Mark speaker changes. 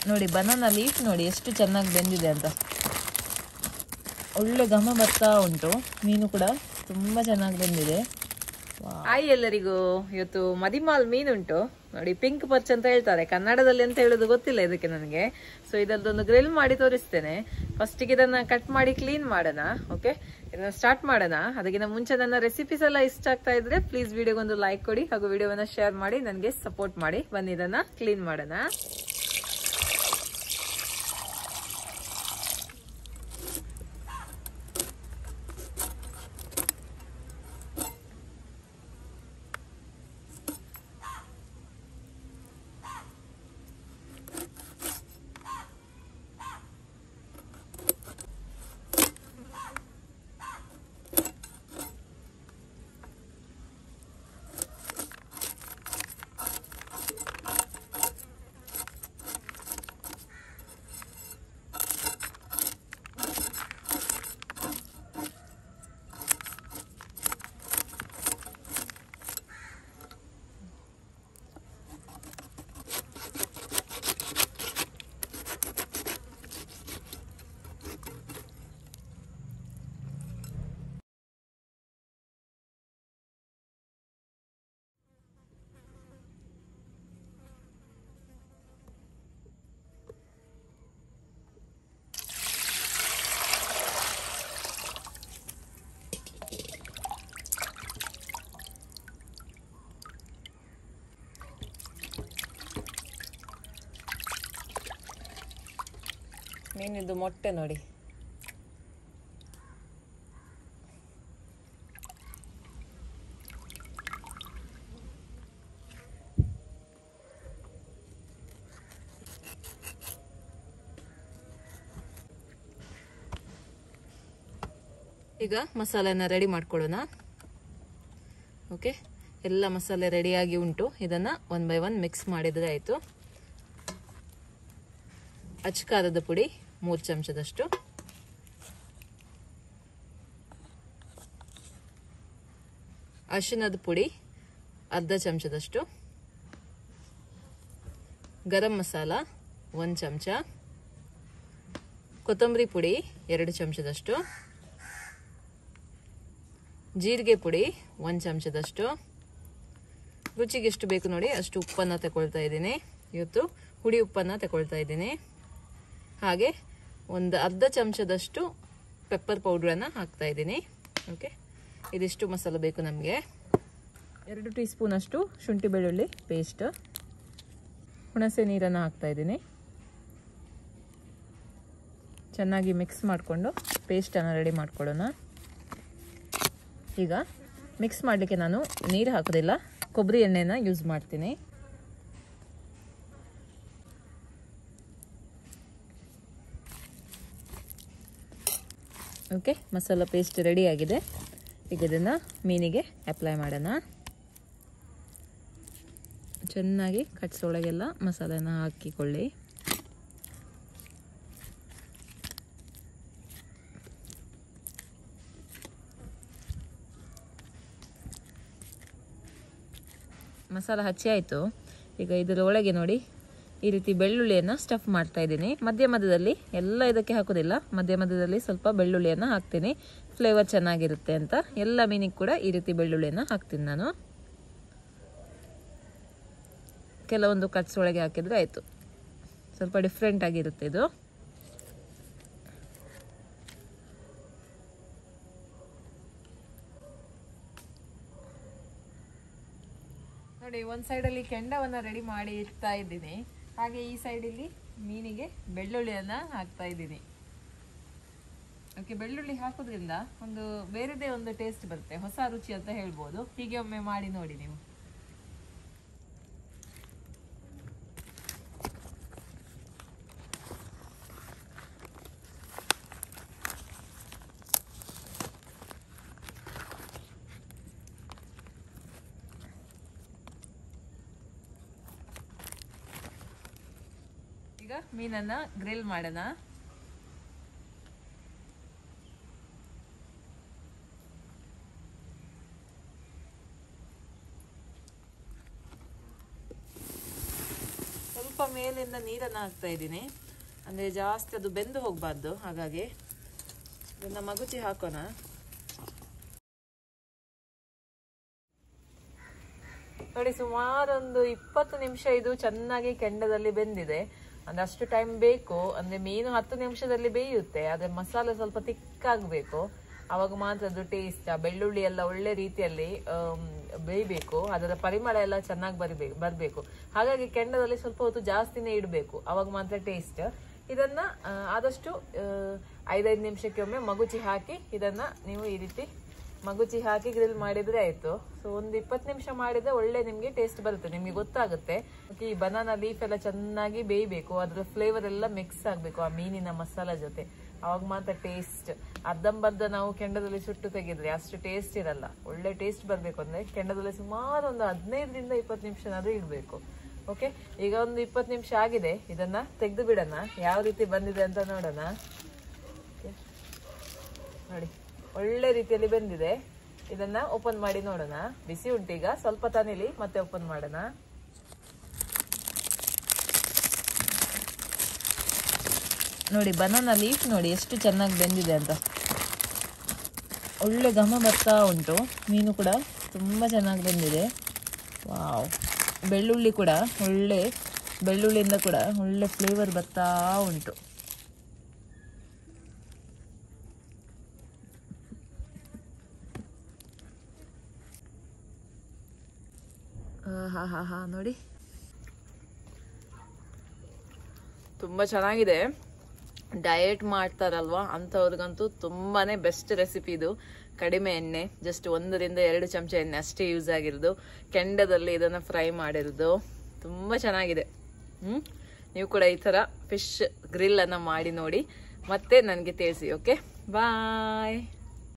Speaker 1: ನೋಡಿ banana leaf ನೋಡಿ ಎಷ್ಟು ಚೆನ್ನಾಗಿ ಬೆಂದಿದೆ ಅಂತ ಒಳ್ಳೆ ಘಮ ಬರ್ತಾ ಉಂಟು ಮೀನು ಕೂಡ ತುಂಬಾ ಚೆನ್ನಾಗಿ ಬೆಂದಿದೆ ಹಾಯ್ ಎಲ್ಲರಿಗೂ ಇವತ್ತು ಮದಿಮಾಲ್ ಮೀನುಂಟು ನೋಡಿ ಪಿಂಕ್ ಪಚ್ ಅಂತ ಹೇಳ್ತಾರೆ ಕನ್ನಡದಲ್ಲಿ ಅಂತ ಹೇಳೋದು ಗೊತ್ತಿಲ್ಲ ಇದಕ್ಕೆ ನನಗೆ ಸೊ ಇದರದೊಂದು ಗ್ರಿಲ್ ಮಾಡಿ ತೋರಿಸ್ತೇನೆ ಫಸ್ಟಿಗೆ ಇದನ್ನ ಕಟ್ ಮಾಡಿ ಕ್ಲೀನ್ ಮಾಡೋಣ ಓಕೆ ಇದನ್ನ ಸ್ಟಾರ್ಟ್ ಮಾಡೋಣ ಅದಕ್ಕಿಂತ ಮುಂಚೆ ನನ್ನ ರೆಸಿಪೀಸ್ ಎಲ್ಲ ಇಷ್ಟ ಆಗ್ತಾ ಇದ್ರೆ ಪ್ಲೀಸ್ ವಿಡಿಯೋಗೊಂದು ಲೈಕ್ ಕೊಡಿ ಹಾಗೂ ವಿಡಿಯೋವನ್ನ ಶೇರ್ ಮಾಡಿ ನನಗೆ ಸಪೋರ್ಟ್ ಮಾಡಿ ಬನ್ನಿ ಇದನ್ನ ಕ್ಲೀನ್ ಮಾಡೋಣ ಮೀನಿದ್ದು ಮೊಟ್ಟೆ ನೋಡಿ ಈಗ ಮಸಾಲೆನ ರೆಡಿ ಮಾಡ್ಕೊಳ್ಳೋಣ ಓಕೆ ಎಲ್ಲ ಮಸಾಲೆ ರೆಡಿಯಾಗಿ ಉಂಟು ಇದನ್ನ ಒನ್ ಬೈ ಒನ್ ಮಿಕ್ಸ್ ಮಾಡಿದ್ರೆ ಆಯಿತು ಅಚ್ಕಾರದ ಪುಡಿ ಮೂರು ಚಮಚದಷ್ಟು ಅರಿಶಿನದ ಪುಡಿ ಅರ್ಧ ಚಮಚದಷ್ಟು ಗರಂ ಮಸಾಲ ಒಂದು ಚಮಚ ಕೊತ್ತಂಬರಿ ಪುಡಿ ಎರಡು ಚಮಚದಷ್ಟು ಜೀರಿಗೆ ಪುಡಿ ಒಂದು ಚಮಚದಷ್ಟು ರುಚಿಗೆ ಎಷ್ಟು ಬೇಕು ನೋಡಿ ಅಷ್ಟು ಉಪ್ಪನ್ನು ತಗೊಳ್ತಾ ಇದ್ದೀನಿ ಇವತ್ತು ಹುಡಿ ಉಪ್ಪನ್ನು ತಗೊಳ್ತಾ ಇದ್ದೀನಿ ಹಾಗೆ ಒಂದು ಅರ್ಧ ಚಮಚದಷ್ಟು ಪೆಪ್ಪರ್ ಪೌಡ್ರನ್ನು ಹಾಕ್ತಾ ಇದ್ದೀನಿ ಓಕೆ ಇದಿಷ್ಟು ಮಸಾಲೆ ಬೇಕು ನಮಗೆ ಎರಡು ಟೀ ಸ್ಪೂನಷ್ಟು ಶುಂಠಿ ಬೆಳ್ಳುಳ್ಳಿ ಪೇಸ್ಟ್ ಹುಣಸೆ ನೀರನ್ನು ಹಾಕ್ತಾ ಇದ್ದೀನಿ ಚೆನ್ನಾಗಿ ಮಿಕ್ಸ್ ಮಾಡಿಕೊಂಡು ಪೇಸ್ಟನ್ನು ರೆಡಿ ಮಾಡ್ಕೊಳ್ಳೋಣ ಈಗ ಮಿಕ್ಸ್ ಮಾಡಲಿಕ್ಕೆ ನಾನು ನೀರು ಹಾಕೋದಿಲ್ಲ ಕೊಬ್ಬರಿ ಎಣ್ಣೆನ ಯೂಸ್ ಮಾಡ್ತೀನಿ ಓಕೆ ಮಸಾಲ ಪೇಸ್ಟ್ ರೆಡಿ ಆಗಿದೆ ಈಗ ಇದನ್ನು ಮೀನಿಗೆ ಅಪ್ಲೈ ಮಾಡೋಣ ಚೆನ್ನಾಗಿ ಕಟ್ಸೊಳಗೆಲ್ಲ ಮಸಾಲೆನ ಹಾಕಿಕೊಳ್ಳಿ ಮಸಾಲ ಹಚ್ಚಿ ಆಯಿತು ಈಗ ಇದರ ಒಳಗೆ ನೋಡಿ ಈ ರೀತಿ ಬೆಳ್ಳುಳ್ಳಿಯನ್ನು ಸ್ಟಫ್ ಮಾಡ್ತಾ ಇದ್ದೀನಿ ಮಧ್ಯ ಮಧ್ಯದಲ್ಲಿ ಎಲ್ಲ ಇದಕ್ಕೆ ಹಾಕೋದಿಲ್ಲ ಮಧ್ಯ ಮಧ್ಯದಲ್ಲಿ ಸ್ವಲ್ಪ ಬೆಳ್ಳುಳ್ಳಿಯನ್ನು ಹಾಕ್ತೀನಿ ಫ್ಲೇವರ್ ಚೆನ್ನಾಗಿರುತ್ತೆ ಅಂತ ಎಲ್ಲ ಮೀನಿಗೆ ಕೂಡ ಈ ರೀತಿ ಬೆಳ್ಳುಳ್ಳಿಯನ್ನು ಹಾಕ್ತೀನಿ ನಾನು ಕೆಲವೊಂದು ಕಟ್ಸ್ ಒಳಗೆ ಹಾಕಿದರೆ ಆಯಿತು ಸ್ವಲ್ಪ ಡಿಫ್ರೆಂಟ್ ಆಗಿರುತ್ತೆ ಇದು ನೋಡಿ ಒಂದು ಸೈಡಲ್ಲಿ ಕೆಂಡವನ್ನು ರೆಡಿ ಮಾಡಿ ಇಡ್ತಾ ಇದ್ದೀನಿ ಹಾಗೆ ಈ ಸೈಡಲ್ಲಿ ಮೀನಿಗೆ ಬೆಳ್ಳುಳ್ಳಿಯನ್ನು ಹಾಕ್ತಾ ಇದ್ದೀನಿ ಓಕೆ ಬೆಳ್ಳುಳ್ಳಿ ಹಾಕೋದ್ರಿಂದ ಒಂದು ಬೇರೆದೇ ಒಂದು ಟೇಸ್ಟ್ ಬರುತ್ತೆ ಹೊಸ ರುಚಿ ಅಂತ ಹೇಳ್ಬೋದು ಹೀಗೆ ಒಮ್ಮೆ ಮಾಡಿ ನೋಡಿ ನೀವು ಈಗ ಮೀನನ್ನ ಗ್ರಿಲ್ ಮಾಡೋಣ ಸ್ವಲ್ಪ ಸ್ವಲ್ಪ ಮೇಲಿಂದ ನೀರನ್ನು ಹಾಕ್ತಾ ಇದ್ದೀನಿ ಅಂದರೆ ಜಾಸ್ತಿ ಅದು ಬೆಂದು ಹೋಗಬಾರ್ದು ಹಾಗಾಗಿ ಇದನ್ನು ಮಗುಚಿ ಹಾಕೋಣ ನೋಡಿ ಸುಮಾರೊಂದು ಇಪ್ಪತ್ತು ನಿಮಿಷ ಇದು ಚೆನ್ನಾಗಿ ಕೆಂಡದಲ್ಲಿ ಬೆಂದಿದೆ ಅಂದ್ರೆ ಅಷ್ಟು ಟೈಮ್ ಬೇಕು ಅಂದ್ರೆ ಮೀನು ಹತ್ತು ನಿಮಿಷದಲ್ಲಿ ಬೇಯುತ್ತೆ ಆದ್ರೆ ಮಸಾಲೆ ಸ್ವಲ್ಪ ತಿಕ್ಕಾಗಬೇಕು ಅವಾಗ ಮಾತ್ರ ಅದು ಟೇಸ್ಟ್ ಆ ಬೆಳ್ಳುಳ್ಳಿ ಎಲ್ಲ ಒಳ್ಳೆ ರೀತಿಯಲ್ಲಿ ಆಮ್, ಬೇಯಬೇಕು ಅದರ ಪರಿಮಳ ಎಲ್ಲ ಚೆನ್ನಾಗಿ ಬರಬೇಕು ಬರಬೇಕು ಹಾಗಾಗಿ ಕೆಂಡದಲ್ಲಿ ಸ್ವಲ್ಪ ಹೊತ್ತು ಜಾಸ್ತಿನೇ ಇಡಬೇಕು ಅವಾಗ ಮಾತ್ರ ಟೇಸ್ಟ್ ಇದನ್ನ ಆ, ಆದಷ್ಟು ಆ, ಐದೈದು ನಿಮಿಷಕ್ಕೆ ಒಮ್ಮೆ ಮಗುಚಿ ಹಾಕಿ ಇದನ್ನ ನೀವು ಈ ರೀತಿ ಮಗುಚಿ ಹಾಕಿ ಗ್ರಿಲ್ ಮಾಡಿದ್ರೆ ಆಯ್ತು ಸೊ ಒಂದು ಇಪ್ಪತ್ತು ನಿಮಿಷ ಮಾಡಿದ್ರೆ ಒಳ್ಳೆ ನಿಮ್ಗೆ ಟೇಸ್ಟ್ ಬರುತ್ತೆ ನಿಮ್ಗೆ ಗೊತ್ತಾಗುತ್ತೆ ಮತ್ತೆ ಈ ಬನಾನಾ ಲೀಫ್ ಎಲ್ಲ ಚೆನ್ನಾಗಿ ಬೇಯಬೇಕು ಅದ್ರ ಫ್ಲೇವರ್ ಎಲ್ಲ ಮಿಕ್ಸ್ ಆಗ್ಬೇಕು ಆ ಮೀನಿನ ಮಸಾಲ ಜೊತೆ ಅವಾಗ ಮಾತ್ರ ಟೇಸ್ಟ್ ಅರ್ಧಂಬರ್ಧ ನಾವು ಕೆಂಡದಲ್ಲಿ ಸುಟ್ಟು ತೆಗೆದ್ರೆ ಅಷ್ಟು ಟೇಸ್ಟ್ ಇರಲ್ಲ ಒಳ್ಳೆ ಟೇಸ್ಟ್ ಬರಬೇಕು ಅಂದ್ರೆ ಕೆಂಡದಲ್ಲಿ ಸುಮಾರು ಒಂದು ಹದಿನೈದರಿಂದ ಇಪ್ಪತ್ತು ನಿಮಿಷನಾದ್ರೂ ಇಡಬೇಕು ಓಕೆ ಈಗ ಒಂದು ಇಪ್ಪತ್ತು ನಿಮಿಷ ಆಗಿದೆ ಇದನ್ನ ತೆಗೆದು ಬಿಡೋಣ ಯಾವ ರೀತಿ ಬಂದಿದೆ ಅಂತ ನೋಡೋಣ Okay. ನೋಡಿ ಒಳ್ಳೆ ರೀತಿಯಲ್ಲಿ ಬೆಂದಿದೆ ಇದನ್ನ ಓಪನ್ ಮಾಡಿ ನೋಡೋಣ ಬಿಸಿ ಉಂಟೀಗ ಸ್ವಲ್ಪ ತನಿಲಿ ಮತ್ತೆ ಓಪನ್ ಮಾಡೋಣ ನೋಡಿ ಬನಾನಾ ಲೀಫ್ ನೋಡಿ ಎಷ್ಟು ಚೆನ್ನಾಗಿ ಬೆಂದಿದೆ ಅಂತ ಒಳ್ಳೆ ಘಮ ಬರ್ತಾ ಉಂಟು ಮೀನು ಕೂಡ ತುಂಬ ಚೆನ್ನಾಗಿ ಬೆಂದಿದೆ ವಾವ್ ಬೆಳ್ಳುಳ್ಳಿ ಕೂಡ ಒಳ್ಳೆ ಬೆಳ್ಳುಳ್ಳಿಯಿಂದ ಕೂಡ ಒಳ್ಳೆ ಫ್ಲೇವರ್ ಬರ್ತಾ ಉಂಟು ಹಾ ಹಾ ಹಾ ನೋಡಿ ತುಂಬ ಚೆನ್ನಾಗಿದೆ ಡಯಟ್ ಮಾಡ್ತಾರಲ್ವಾ ಅಂಥವ್ರಿಗಂತೂ ತುಂಬಾನೇ ಬೆಸ್ಟ್ ರೆಸಿಪಿ ಇದು ಕಡಿಮೆ ಎಣ್ಣೆ ಜಸ್ಟ್ ಒಂದರಿಂದ ಎರಡು ಚಮಚ ಎಣ್ಣೆ ಅಷ್ಟೇ ಯೂಸ್ ಆಗಿರೋದು ಕೆಂಡದಲ್ಲಿ ಇದನ್ನು ಫ್ರೈ ಮಾಡಿರೋದು ತುಂಬ ಚೆನ್ನಾಗಿದೆ ಹ್ಞೂ ನೀವು ಕೂಡ ಈ ಥರ ಫಿಶ್ ಗ್ರಿಲ್ ಅನ್ನು ಮಾಡಿ ನೋಡಿ ಮತ್ತೆ ನನಗೆ ತಿಳಿಸಿ ಓಕೆ ಬಾಯ್